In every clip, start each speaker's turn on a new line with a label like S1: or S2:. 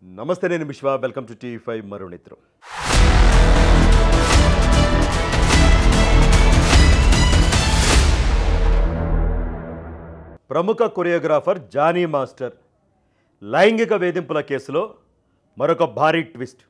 S1: నమస్తే నేను విశ్వ వెల్కమ్ టు టీవీ ఫైవ్ మరో నేత్రం ప్రముఖ కొరియోగ్రాఫర్ జానీ మాస్టర్ లైంగిక వేధింపుల కేసులో మరొక భారీ ట్విస్ట్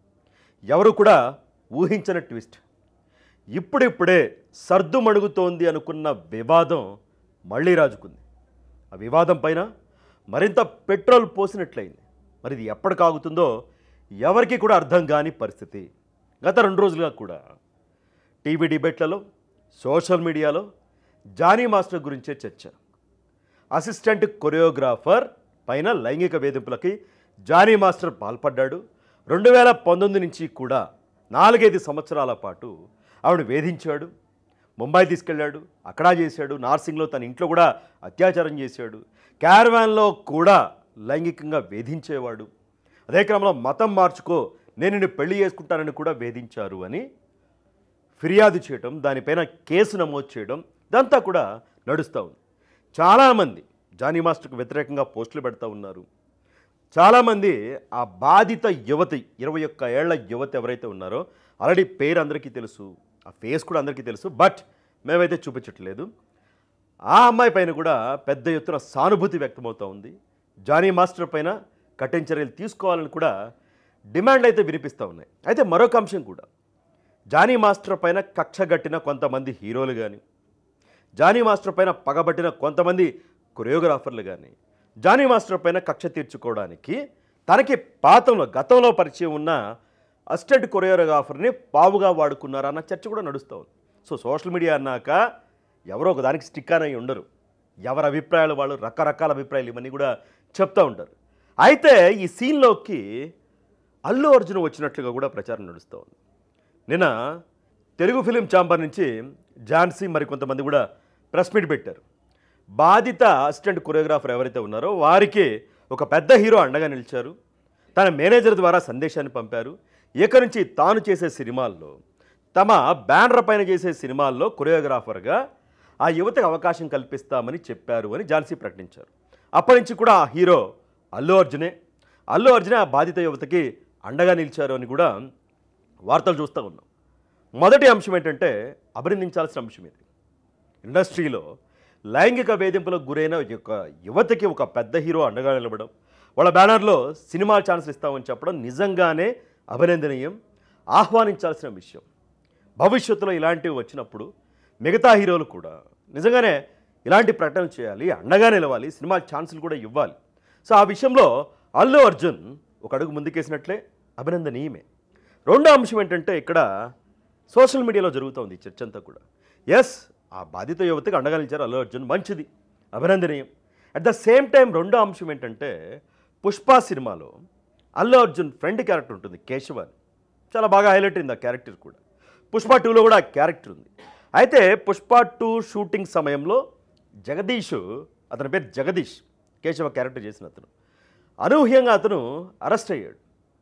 S1: ఎవరు కూడా ఊహించని ట్విస్ట్ ఇప్పుడిప్పుడే సర్దు మణుగుతోంది అనుకున్న వివాదం మళ్ళీ రాజుకుంది ఆ వివాదం పైన మరింత పెట్రోల్ పోసినట్లయింది మరి ఇది ఎప్పటికి ఆగుతుందో ఎవరికి కూడా అర్థం కాని పరిస్థితి గత రెండు రోజులుగా కూడా టీవీ డిబేట్లలో సోషల్ మీడియాలో జానీ మాస్టర్ గురించే చర్చ అసిస్టెంట్ కొరియోగ్రాఫర్ పైన లైంగిక వేధింపులకి జానీ మాస్టర్ పాల్పడ్డాడు రెండు వేల పంతొమ్మిది నుంచి కూడా నాలుగైదు సంవత్సరాల పాటు ఆవిడ వేధించాడు ముంబై తీసుకెళ్ళాడు అక్కడ చేశాడు నార్సింగ్లో తన ఇంట్లో కూడా అత్యాచారం చేశాడు క్యారవాన్లో కూడా లైంగికంగా వేధించేవాడు అదే క్రమంలో మతం మార్చుకో నేను నిన్ను పెళ్లి చేసుకుంటానని కూడా వేధించారు అని ఫిర్యాదు చేయడం దానిపైన కేసు నమోదు చేయడం ఇదంతా కూడా నడుస్తూ ఉంది చాలామంది జానీ మాస్టర్కు వ్యతిరేకంగా పోస్టులు పెడతా ఉన్నారు చాలామంది ఆ బాధిత యువతి ఇరవై ఒక్క ఏళ్ల యువతి ఎవరైతే ఉన్నారో ఆల్రెడీ పేరు అందరికీ తెలుసు ఆ ఫేస్ కూడా అందరికీ తెలుసు బట్ మేమైతే చూపించట్లేదు ఆ అమ్మాయి పైన కూడా పెద్ద ఎత్తున సానుభూతి వ్యక్తమవుతూ ఉంది జానీ మాస్టర్ పైన కఠిన చర్యలు తీసుకోవాలని కూడా డిమాండ్ అయితే వినిపిస్తూ ఉన్నాయి అయితే మరొక అంశం కూడా జానీ మాస్టర్ పైన కక్షగట్టిన కొంతమంది హీరోలు కానీ జానీ మాస్టర్ పైన పగబట్టిన కొంతమంది కొరియోగ్రాఫర్లు కానీ జానీ మాస్టర్ పైన కక్ష తీర్చుకోవడానికి తనకి పాతంలో గతంలో పరిచయం ఉన్న అసిస్టెంట్ కొరియోగ్రాఫర్ని పావుగా వాడుకున్నారన్న చర్చ కూడా నడుస్తూ ఉంది సో సోషల్ మీడియా అన్నాక ఎవరో ఒక దానికి స్టిక్ అని ఉండరు ఎవరి అభిప్రాయాలు వాళ్ళు రకరకాల అభిప్రాయాలు ఇవన్నీ కూడా చెప్తూ ఉంటారు అయితే ఈ సీన్లోకి అల్లు అర్జున్ వచ్చినట్లుగా కూడా ప్రచారం నడుస్తూ ఉంది నిన్న తెలుగు ఫిలిం ఛాంబర్ నుంచి ఝాన్సీ మరి కొంతమంది కూడా ప్రెస్ మీట్ పెట్టారు బాధిత అసిస్టెంట్ కొరియోగ్రాఫర్ ఎవరైతే ఉన్నారో వారికి ఒక పెద్ద హీరో అండగా నిలిచారు తన మేనేజర్ ద్వారా సందేశాన్ని పంపారు ఇక నుంచి తాను చేసే సినిమాల్లో తమ బ్యానర్ పైన చేసే సినిమాల్లో కొరియోగ్రాఫర్గా ఆ యువతకు అవకాశం కల్పిస్తామని చెప్పారు అని ఝాన్సీ ప్రకటించారు అప్పటి నుంచి కూడా ఆ హీరో అల్లు అర్జునే అల్లు అర్జునే ఆ బాధిత యువతకి అండగా నిలిచారు అని కూడా వార్తలు చూస్తూ ఉన్నాం మొదటి అంశం ఏంటంటే అభినందించాల్సిన అంశం ఇది ఇండస్ట్రీలో లైంగిక వేధింపులకు గురైన ఒక యువతకి ఒక పెద్ద హీరో అండగా నిలబడడం వాళ్ళ బ్యానర్లో సినిమా ఛాన్స్ ఇస్తామని చెప్పడం నిజంగానే అభినందనీయం ఆహ్వానించాల్సిన విషయం భవిష్యత్తులో ఇలాంటివి వచ్చినప్పుడు మిగతా హీరోలు కూడా నిజంగానే ఇలాంటి ప్రకటనలు చేయాలి అండగా నిలవాలి సినిమా ఛాన్సులు కూడా ఇవ్వాలి సో ఆ విషయంలో అల్లు అర్జున్ ఒక అడుగు ముందుకేసినట్లే అభినందనీయమే రెండో అంశం ఏంటంటే ఇక్కడ సోషల్ మీడియాలో జరుగుతోంది ఈ చర్చ అంతా కూడా ఎస్ ఆ బాధిత యువతకి అండగా నిలిచారు అల్లు అర్జున్ మంచిది అభినందనీయం అట్ ద సేమ్ టైం రెండో అంశం ఏంటంటే పుష్ప సినిమాలో అల్లు అర్జున్ ఫ్రెండ్ క్యారెక్టర్ ఉంటుంది కేశవ అని చాలా బాగా హైలైట్ అయింది ఆ క్యారెక్టర్ కూడా పుష్ప టూలో కూడా ఆ క్యారెక్టర్ ఉంది అయితే పుష్ప టూ షూటింగ్ సమయంలో జగదీష్ అతని పేరు జగదీష్ కేశవ క్యారెక్టర్ చేసిన అతను అనూహ్యంగా అతను అరెస్ట్ అయ్యాడు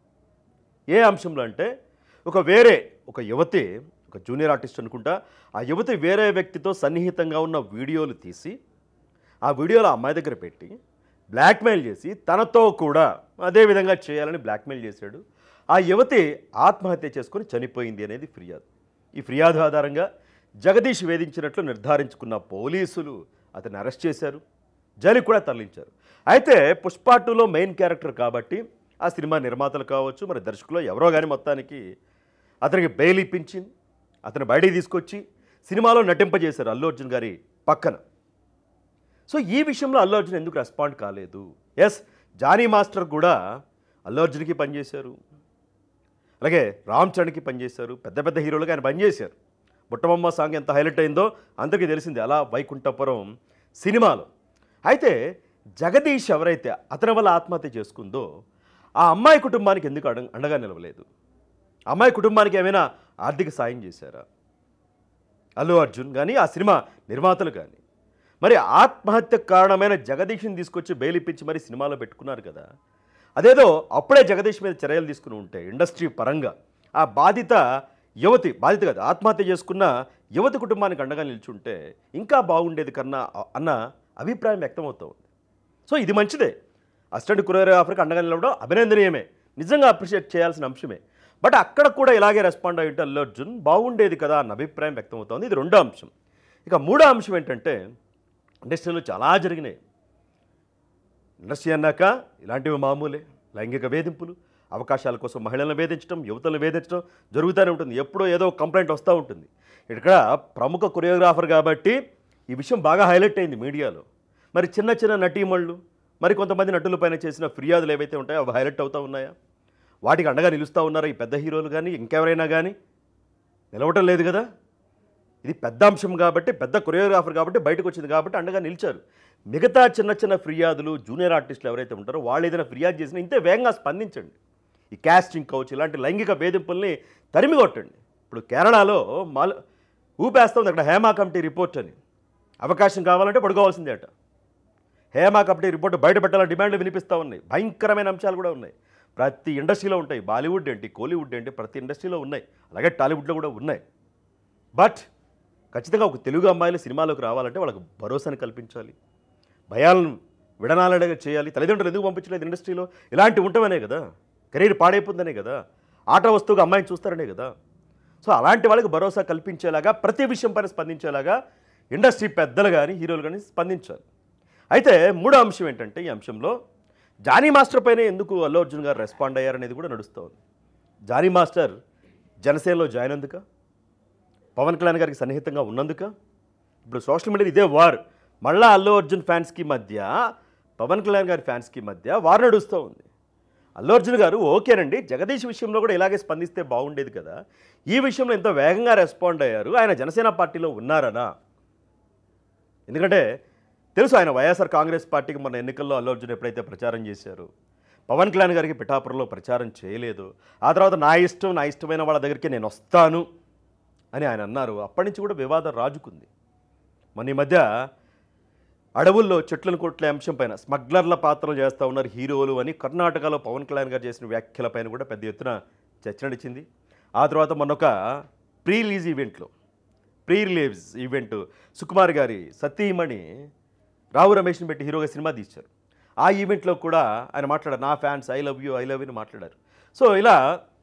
S1: ఏ అంశంలో అంటే ఒక వేరే ఒక యువతి ఒక జూనియర్ ఆర్టిస్ట్ అనుకుంటా ఆ యువతి వేరే వ్యక్తితో సన్నిహితంగా ఉన్న వీడియోలు తీసి ఆ వీడియోలో ఆ అమ్మాయి దగ్గర పెట్టి బ్లాక్మెయిల్ చేసి తనతో కూడా అదే విధంగా చేయాలని బ్లాక్మెయిల్ చేశాడు ఆ యువతి ఆత్మహత్య చేసుకొని చనిపోయింది అనేది ఫిర్యాదు ఈ ఫిర్యాదు ఆధారంగా జగదీష్ వేధించినట్లు నిర్ధారించుకున్న పోలీసులు అతన్ని అరెస్ట్ చేశారు జైలుకి కూడా తరలించారు అయితే పుష్ప టూలో మెయిన్ క్యారెక్టర్ కాబట్టి ఆ సినిమా నిర్మాతలు కావచ్చు మరి దర్శకులు ఎవరో కానీ మొత్తానికి అతనికి బెయిల్ ఇప్పించింది అతను బయటికి తీసుకొచ్చి సినిమాలో నటింపజేశారు అల్లు అర్జున్ గారి పక్కన సో ఈ విషయంలో అల్లు అర్జున్ ఎందుకు రెస్పాండ్ కాలేదు ఎస్ జానీ మాస్టర్ కూడా అల్లు అర్జున్కి పనిచేశారు అలాగే రామ్ చరణ్కి పనిచేశారు పెద్ద పెద్ద హీరోలుగా ఆయన పనిచేశారు బుట్టబొమ్మ సాంగ్ ఎంత హైలైట్ అయిందో అందరికీ తెలిసింది అలా వైకుంఠపురం సినిమాలో అయితే జగదీష్ ఎవరైతే అతని వల్ల ఆత్మహత్య చేసుకుందో ఆ అమ్మాయి కుటుంబానికి ఎందుకు అడ అండగా నిలవలేదు అమ్మాయి కుటుంబానికి ఏమైనా ఆర్థిక సాయం చేశారా అల్లు అర్జున్ కానీ ఆ సినిమా నిర్మాతలు కానీ మరి ఆత్మహత్యకు కారణమైన జగదీష్ని తీసుకొచ్చి బెయిల్ ఇప్పించి మరి సినిమాలో పెట్టుకున్నారు కదా అదేదో అప్పుడే జగదీష్ మీద చర్యలు తీసుకుని ఉంటే ఇండస్ట్రీ పరంగా ఆ బాధిత యువతి బాధిత కాదు ఆత్మహత్య చేసుకున్న యువతి కుటుంబానికి అండగా నిల్చుంటే ఇంకా బాగుండేది కన్నా అన్న అభిప్రాయం వ్యక్తమవుతూ ఉంది సో ఇది మంచిదే అసిస్టెంట్ కొరియోగ్రాఫర్కి అండగా నిలవడం అభినందనీయమే నిజంగా అప్రిషియేట్ చేయాల్సిన అంశమే బట్ అక్కడ కూడా ఇలాగే రెస్పాండ్ అయ్యింటే అల్లు అర్జున్ బాగుండేది కదా అన్న అభిప్రాయం వ్యక్తమవుతోంది ఇది రెండో అంశం ఇక మూడో అంశం ఏంటంటే ఇండస్ట్రీలో చాలా జరిగినాయి ఇండస్ట్రీ అన్నాక ఇలాంటివి మామూలే లైంగిక వేధింపులు అవకాశాల కోసం మహిళలను వేధించడం యువతలను వేధించడం జరుగుతూనే ఉంటుంది ఎప్పుడో ఏదో ఒక కంప్లైంట్ వస్తూ ఉంటుంది ఇక్కడ ప్రముఖ కొరియోగ్రాఫర్ కాబట్టి ఈ విషయం బాగా హైలైట్ అయింది మీడియాలో మరి చిన్న చిన్న నటీమణులు మరి కొంతమంది నటులపైన చేసిన ఫిర్యాదులు ఏవైతే ఉంటాయో అవి హైలైట్ అవుతూ ఉన్నాయా వాటికి అండగా నిలుస్తూ ఉన్నారా ఈ పెద్ద హీరోలు కానీ ఇంకెవరైనా కానీ నిలవటం లేదు కదా ఇది పెద్ద అంశం కాబట్టి పెద్ద కొరియోగ్రాఫర్ కాబట్టి బయటకు వచ్చింది కాబట్టి అండగా నిలిచారు మిగతా చిన్న చిన్న ఫిర్యాదులు జూనియర్ ఆర్టిస్టులు ఎవరైతే ఉంటారో వాళ్ళు ఏదైనా ఫిర్యాదు చేసినా ఇంతే వేగంగా స్పందించండి ఈ క్యాస్టింగ్ కౌచ్ ఇలాంటి లైంగిక వేధింపుల్ని తరిమి కొట్టండి ఇప్పుడు కేరళలో మాల ఊపేస్తుంది అక్కడ హేమా కమిటీ రిపోర్ట్ అని అవకాశం కావాలంటే పడుకోవాల్సిందే అట హేమా కమిటీ రిపోర్ట్ బయట పెట్టాలని డిమాండ్లు వినిపిస్తూ ఉన్నాయి భయంకరమైన అంశాలు కూడా ఉన్నాయి ప్రతి ఇండస్ట్రీలో ఉంటాయి బాలీవుడ్ ఏంటి కోలీవుడ్ ఏంటి ప్రతి ఇండస్ట్రీలో ఉన్నాయి అలాగే టాలీవుడ్లో కూడా ఉన్నాయి బట్ ఖచ్చితంగా ఒక తెలుగు అమ్మాయిలు సినిమాలోకి రావాలంటే వాళ్ళకి భరోసాని కల్పించాలి భయాలను విడనాలడగా చేయాలి తల్లిదండ్రులు ఎందుకు పంపించలేదు ఇండస్ట్రీలో ఇలాంటి ఉండవనే కదా కెరీర్ పాడైపోతుందనే కదా ఆట వస్తువుగా అమ్మాయిని చూస్తారనే కదా సో అలాంటి వాళ్ళకి భరోసా కల్పించేలాగా ప్రతి విషయం పైన స్పందించేలాగా ఇండస్ట్రీ పెద్దలు కానీ హీరోలు కానీ స్పందించాలి అయితే మూడో అంశం ఏంటంటే ఈ అంశంలో జానీ మాస్టర్ పైన ఎందుకు అల్లు అర్జున్ గారు రెస్పాండ్ అయ్యారనేది కూడా నడుస్తోంది జానీ మాస్టర్ జనసేనలో జాయిన్ అందుక పవన్ కళ్యాణ్ గారికి సన్నిహితంగా ఉన్నందుక ఇప్పుడు సోషల్ మీడియా ఇదే వార్ మళ్ళా అల్లు అర్జున్ ఫ్యాన్స్కి మధ్య పవన్ కళ్యాణ్ గారి ఫ్యాన్స్కి మధ్య వార్ నడుస్తూ ఉంది అల్లు అర్జున్ గారు ఓకేనండి జగదీష్ విషయంలో కూడా ఇలాగే స్పందిస్తే బాగుండేది కదా ఈ విషయంలో ఎంత వేగంగా రెస్పాండ్ అయ్యారు ఆయన జనసేన పార్టీలో ఉన్నారనా ఎందుకంటే తెలుసు ఆయన వైఎస్ఆర్ కాంగ్రెస్ పార్టీకి మొన్న ఎన్నికల్లో అల్లు అర్జున్ ఎప్పుడైతే ప్రచారం చేశారు పవన్ కళ్యాణ్ గారికి పిఠాపురంలో ప్రచారం చేయలేదు ఆ తర్వాత నా ఇష్టం నా ఇష్టమైన వాళ్ళ దగ్గరికి నేను వస్తాను అని ఆయన అన్నారు అప్పటి నుంచి కూడా వివాదం రాజుకుంది మన ఈ మధ్య అడవుల్లో చెట్లను కొట్లే అంశం పైన స్మగ్లర్ల పాత్రలు చేస్తూ ఉన్నారు హీరోలు అని కర్ణాటకలో పవన్ కళ్యాణ్ గారు చేసిన వ్యాఖ్యలపైన కూడా పెద్ద ఎత్తున చర్చ నడిచింది ఆ తర్వాత మొన్నొక ప్రీ రిలీజ్ ఈవెంట్లో ప్రీ రిలీజ్ ఈవెంట్ సుకుమార్ గారి సతీమణి రావు రమేష్ని పెట్టి హీరోగా సినిమా తీశారు ఆ ఈవెంట్లో కూడా ఆయన మాట్లాడారు నా fans I love you I love you అని మాట్లాడారు సో ఇలా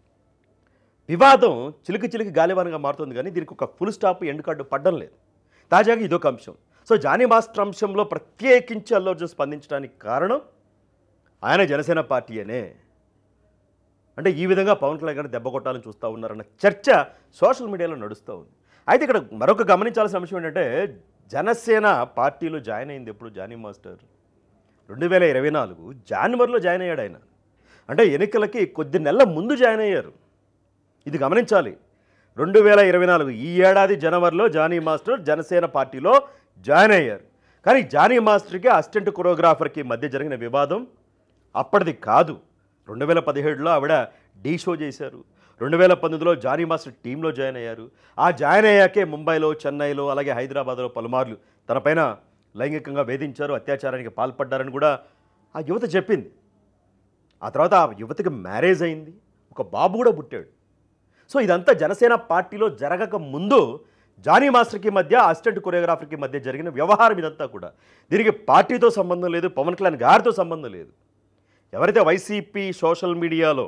S1: వివాదం చిలికి చిలికి గాలివానగా మారుతుంది కానీ దీనికి ఒక ఫుల్ స్టాప్ ఎండ్ కార్డు పడ్డం లేదు తాజాగా ఇదొక అంశం సో జానీ మాస్టర్ అంశంలో ప్రత్యేకించి అల్లు అర్జున్ స్పందించడానికి కారణం ఆయన జనసేన పార్టీ అనే అంటే ఈ విధంగా పవన్ కళ్యాణ్ గారిని దెబ్బ కొట్టాలని చూస్తూ ఉన్నారన్న చర్చ సోషల్ మీడియాలో నడుస్తూ ఉంది అయితే ఇక్కడ మరొక గమనించాల్సిన అంశం ఏంటంటే జనసేన పార్టీలో జాయిన్ అయింది ఎప్పుడు జానీ మాస్టర్ రెండు వేల ఇరవై నాలుగు జనవరిలో జాయిన్ అయ్యాడు ఆయన అంటే ఎన్నికలకి కొద్ది నెలల ముందు జాయిన్ అయ్యారు ఇది గమనించాలి రెండు వేల ఇరవై నాలుగు ఈ ఏడాది జనవరిలో జానీ మాస్టర్ జనసేన పార్టీలో జాయిన్ అయ్యారు కానీ జానీ మాస్టర్కి అసిస్టెంట్ కొరియోగ్రాఫర్కి మధ్య జరిగిన వివాదం అప్పటిది కాదు రెండు వేల పదిహేడులో ఆవిడ డీ షో చేశారు రెండు వేల పంతొమ్మిదిలో జానీ మాస్టర్ టీంలో జాయిన్ అయ్యారు ఆ జాయిన్ అయ్యాకే ముంబైలో చెన్నైలో అలాగే హైదరాబాద్లో పలుమార్లు తనపైన లైంగికంగా వేధించారు అత్యాచారానికి పాల్పడ్డారని కూడా ఆ యువత చెప్పింది ఆ తర్వాత ఆ యువతకి మ్యారేజ్ అయింది ఒక బాబు కూడా పుట్టాడు సో ఇదంతా జనసేన పార్టీలో జరగక ముందు జానీ మాస్టర్కి మధ్య అసిస్టెంట్ కొరియోగ్రాఫర్కి మధ్య జరిగిన వ్యవహారం ఇదంతా కూడా దీనికి పార్టీతో సంబంధం లేదు పవన్ కళ్యాణ్ గారితో సంబంధం లేదు ఎవరైతే వైసీపీ సోషల్ మీడియాలో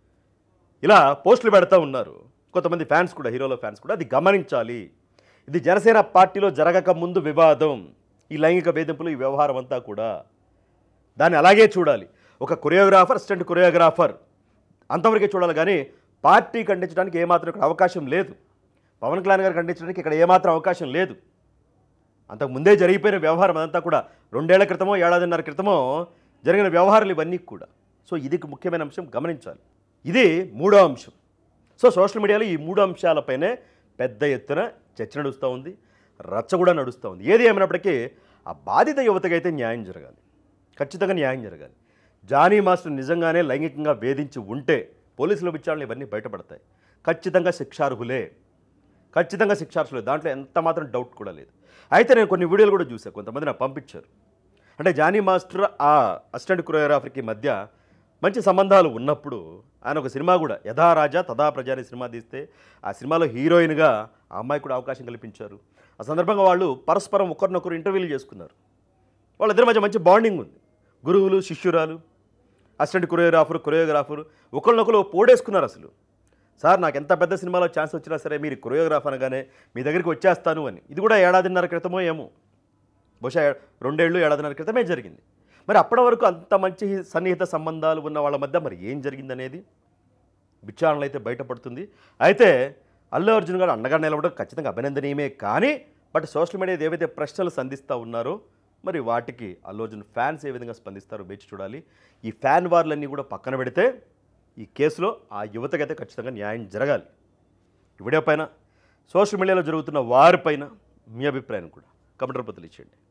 S1: ఇలా పోస్టులు పెడతా ఉన్నారు కొంతమంది ఫ్యాన్స్ కూడా హీరోల ఫ్యాన్స్ కూడా అది గమనించాలి ఇది జనసేన పార్టీలో జరగక ముందు వివాదం ఈ లైంగిక వేధింపులు ఈ వ్యవహారం అంతా కూడా దాన్ని అలాగే చూడాలి ఒక కొరియోగ్రాఫర్ అసిస్టెంట్ కొరియోగ్రాఫర్ అంతవరకే చూడాలి కానీ పార్టీ ఖండించడానికి ఏమాత్రం ఇక్కడ అవకాశం లేదు పవన్ కళ్యాణ్ గారు ఖండించడానికి ఇక్కడ ఏమాత్రం అవకాశం లేదు అంతకు ముందే జరిగిపోయిన వ్యవహారం అదంతా కూడా రెండేళ్ల క్రితమో ఏడాదిన్నర క్రితమో జరిగిన వ్యవహారాలు ఇవన్నీ కూడా సో ఇది ముఖ్యమైన అంశం గమనించాలి ఇది మూడో అంశం సో సోషల్ మీడియాలో ఈ మూడు అంశాలపైనే పెద్ద ఎత్తున చర్చ నడుస్తూ ఉంది రచ్చ కూడా నడుస్తూ ఉంది ఏది ఏమైనప్పటికీ ఆ బాధిత యువతకైతే న్యాయం జరగాలి ఖచ్చితంగా న్యాయం జరగాలి జానీ మాస్టర్ నిజంగానే లైంగికంగా వేధించి ఉంటే పోలీసుల విచారణలు ఇవన్నీ బయటపడతాయి ఖచ్చితంగా శిక్షార్హులే ఖచ్చితంగా శిక్షార్హులే దాంట్లో ఎంత మాత్రం డౌట్ కూడా లేదు అయితే నేను కొన్ని వీడియోలు కూడా చూశాను కొంతమంది నాకు పంపించారు అంటే జానీ మాస్టర్ ఆ అసిస్టెంట్ కొరియోగ్రాఫర్కి మధ్య మంచి సంబంధాలు ఉన్నప్పుడు ఆయన ఒక సినిమా కూడా యథా రాజా తదా ప్రజా అనే సినిమా తీస్తే ఆ సినిమాలో హీరోయిన్గా ఆ అమ్మాయి కూడా అవకాశం కల్పించారు ఆ సందర్భంగా వాళ్ళు పరస్పరం ఒకరినొకరు ఇంటర్వ్యూలు చేసుకున్నారు వాళ్ళిద్దరి మధ్య మంచి బాండింగ్ ఉంది గురువులు శిష్యురాలు అసిస్టెంట్ కొరియోగ్రాఫర్ కొరియోగ్రాఫర్ ఒకళ్ళనొకరు పోడేసుకున్నారు అసలు సార్ నాకు ఎంత పెద్ద సినిమాలో ఛాన్స్ వచ్చినా సరే మీరు కొరియోగ్రాఫ్ అనగానే మీ దగ్గరికి వచ్చేస్తాను అని ఇది కూడా ఏడాదిన్నర క్రితమో ఏమో బహుశా రెండేళ్ళు ఏడాదిన్నర క్రితమే జరిగింది మరి అప్పటి వరకు అంత మంచి సన్నిహిత సంబంధాలు ఉన్న వాళ్ళ మధ్య మరి ఏం జరిగిందనేది విచారణలు అయితే బయటపడుతుంది అయితే అల్లు అర్జున్ గారు అండగా నిలవడం ఖచ్చితంగా అభినందనీయమే కానీ బట్ సోషల్ మీడియా ఏవైతే ప్రశ్నలు సంధిస్తూ ఉన్నారో మరి వాటికి అల్లు అర్జున్ ఫ్యాన్స్ ఏ విధంగా స్పందిస్తారో వేచి చూడాలి ఈ ఫ్యాన్ వార్లన్నీ కూడా పక్కన పెడితే ఈ కేసులో ఆ యువతకైతే ఖచ్చితంగా న్యాయం జరగాలి ఈ వీడియో పైన సోషల్ మీడియాలో జరుగుతున్న వారిపైన మీ అభిప్రాయం కూడా కమెంట్ రూపంలో ఇచ్చేయండి